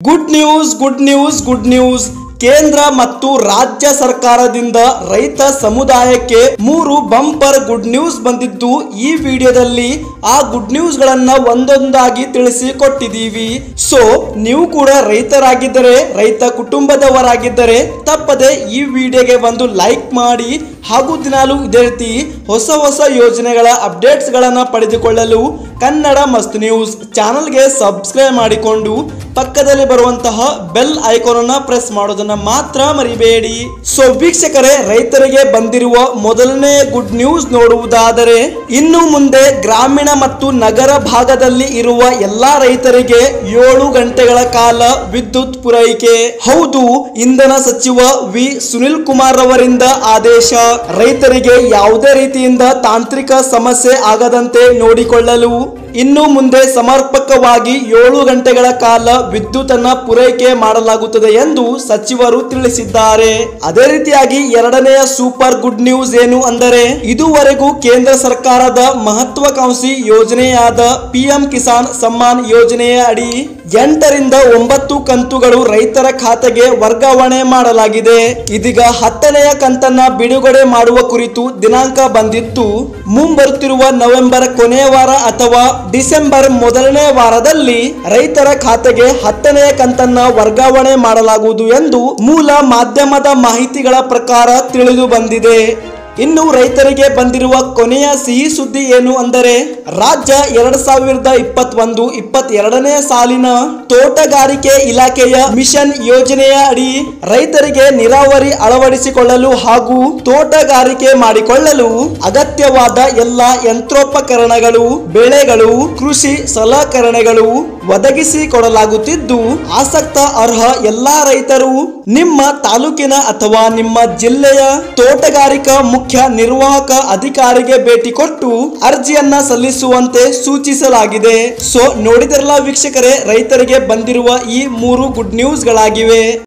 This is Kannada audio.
good news good news good news ಕೇಂದ್ರ ಮತ್ತು ರಾಜ್ಯ ಸರ್ಕಾರದಿಂದ ರೈತ ಸಮುದಾಯಕ್ಕೆ ಮೂರು ಬಂಪರ್ ಗುಡ್ ನ್ಯೂಸ್ ಬಂದಿದ್ದು ಈ ವಿಡಿಯೋದಲ್ಲಿ ಆ ಗುಡ್ ನ್ಯೂಸ್ ಗಳನ್ನ ಒಂದೊಂದಾಗಿ ತಿಳಿಸಿ ಕೊಟ್ಟಿದ್ದೀವಿ ಸೊ ನೀವು ಕೂಡ ರೈತರಾಗಿದ್ದರೆ ರೈತ ಕುಟುಂಬದವರಾಗಿದ್ದರೆ ತಪ್ಪದೆ ಈ ವಿಡಿಯೋಗೆ ಒಂದು ಲೈಕ್ ಮಾಡಿ ಹಾಗೂ ದಿನಾಲು ಇದೇ ರೀತಿ ಹೊಸ ಹೊಸ ಯೋಜನೆಗಳ ಅಪ್ಡೇಟ್ಸ್ ಗಳನ್ನ ಪಡೆದುಕೊಳ್ಳಲು ಕನ್ನಡ ಮಸ್ತ್ ನ್ಯೂಸ್ ಚಾನಲ್ಗೆ ಸಬ್ಸ್ಕ್ರೈಬ್ ಮಾಡಿಕೊಂಡು ಪಕ್ಕದಲ್ಲಿ ಬರುವಂತಹ ಬೆಲ್ ಐಕಾನ್ ಅನ್ನ ಪ್ರೆಸ್ ಮಾಡೋದನ್ನ ಮಾತ್ರ ಮರಿಬೇಡಿ ಸೊ ವೀಕ್ಷಕರೇ ರೈತರಿಗೆ ಬಂದಿರುವ ಮೊದಲನೇ ಗುಡ್ ನ್ಯೂಸ್ ನೋಡುವುದಾದರೆ ಇನ್ನು ಮುಂದೆ ಗ್ರಾಮೀಣ ಮತ್ತು ನಗರ ಭಾಗದಲ್ಲಿ ಇರುವ ಎಲ್ಲಾ ರೈತರಿಗೆ ಏಳು ಗಂಟೆಗಳ ಕಾಲ ವಿದ್ಯುತ್ ಪೂರೈಕೆ ಹೌದು ಇಂಧನ ಸಚಿವ ವಿ ಸುನಿಲ್ ಕುಮಾರ್ ಅವರಿಂದ ಆದೇಶ ರೈತರಿಗೆ ಯಾವುದೇ ರೀತಿಯಿಂದ ತಾಂತ್ರಿಕ ಸಮಸ್ಯೆ ಆಗದಂತೆ ನೋಡಿಕೊಳ್ಳಲು ಇನ್ನು ಮುಂದೆ ಸಮರ್ಪಕವಾಗಿ ಏಳು ಗಂಟೆಗಳ ಕಾಲ ವಿದ್ಯುತ್ ಅನ್ನ ಪೂರೈಕೆ ಮಾಡಲಾಗುತ್ತದೆ ಎಂದು ಸಚಿವರು ತಿಳಿಸಿದ್ದಾರೆ ಅದೇ ರೀತಿಯಾಗಿ ಎರಡನೆಯ ಸೂಪರ್ ಗುಡ್ ನ್ಯೂಸ್ ಏನು ಅಂದರೆ ಇದುವರೆಗೂ ಕೇಂದ್ರ ಸರ್ಕಾರದ ಮಹತ್ವಾಕಾಂಕ್ಷಿ ಯೋಜನೆಯಾದ ಪಿಎಂ ಕಿಸಾನ್ ಸಮ್ಮಾನ್ ಯೋಜನೆಯ ಅಡಿ ಎಂಟರಿಂದ ಒಂಬತ್ತು ಕಂತುಗಳು ರೈತರ ಖಾತೆಗೆ ವರ್ಗಾವಣೆ ಮಾಡಲಾಗಿದೆ ಇದೀಗ ಹತ್ತನೆಯ ಕಂತನ್ನ ಬಿಡುಗಡೆ ಮಾಡುವ ಕುರಿತು ದಿನಾಂಕ ಬಂದಿತ್ತು ಮುಂಬರುತ್ತಿರುವ ನವೆಂಬರ್ ಕೊನೆಯ ವಾರ ಅಥವಾ ಡಿಸೆಂಬರ್ ಮೊದಲನೇ ವಾರದಲ್ಲಿ ರೈತರ ಖಾತೆಗೆ ಹತ್ತನೆಯ ಕಂತನ್ನ ವರ್ಗಾವಣೆ ಮಾಡಲಾಗುವುದು ಎಂದು ಮೂಲ ಮಾಧ್ಯಮದ ಮಾಹಿತಿಗಳ ಪ್ರಕಾರ ತಿಳಿದು ಬಂದಿದೆ ಇನ್ನು ರೈತರಿಗೆ ಬಂದಿರುವ ಕೊನೆಯ ಸಿಹಿ ಸುದ್ದಿ ಏನು ಅಂದರೆ ರಾಜ್ಯ ಎರಡ್ ಸಾವಿರದ ಇಪ್ಪತ್ತೊಂದು ಇಪ್ಪತ್ತೆರಡನೇ ಸಾಲಿನ ತೋಟಗಾರಿಕೆ ಇಲಾಖೆಯ ಮಿಷನ್ ಯೋಜನೆಯ ಅಡಿ ರೈತರಿಗೆ ನೀರಾವರಿ ಅಳವಡಿಸಿಕೊಳ್ಳಲು ಹಾಗೂ ತೋಟಗಾರಿಕೆ ಮಾಡಿಕೊಳ್ಳಲು ಅಗತ್ಯವಾದ ಎಲ್ಲ ಯಂತ್ರೋಪಕರಣಗಳು ಬೆಳೆಗಳು ಕೃಷಿ ಸಲಕರಣೆಗಳು ಒದಗಿಸಿಕೊಡಲಾಗುತ್ತಿದ್ದು ಆಸಕ್ತ ಅರ್ಹ ಎಲ್ಲಾ ರೈತರು ನಿಮ್ಮ ತಾಲೂಕಿನ ಅಥವಾ ನಿಮ್ಮ ಜಿಲ್ಲೆಯ ತೋಟಗಾರಿಕಾ ಮುಖ್ಯ ನಿರ್ವಾಹಕ ಅಧಿಕಾರಿಗೆ ಭೇಟಿ ಕೊಟ್ಟು ಅರ್ಜಿಯನ್ನ ಸಲ್ಲಿಸುವಂತೆ ಸೂಚಿಸಲಾಗಿದೆ ಸೊ ನೋಡಿದ್ರಲ್ಲ ವೀಕ್ಷಕರೇ ರೈತರಿಗೆ ಬಂದಿರುವ ಈ ಮೂರು ಗುಡ್ ನ್ಯೂಸ್ಗಳಾಗಿವೆ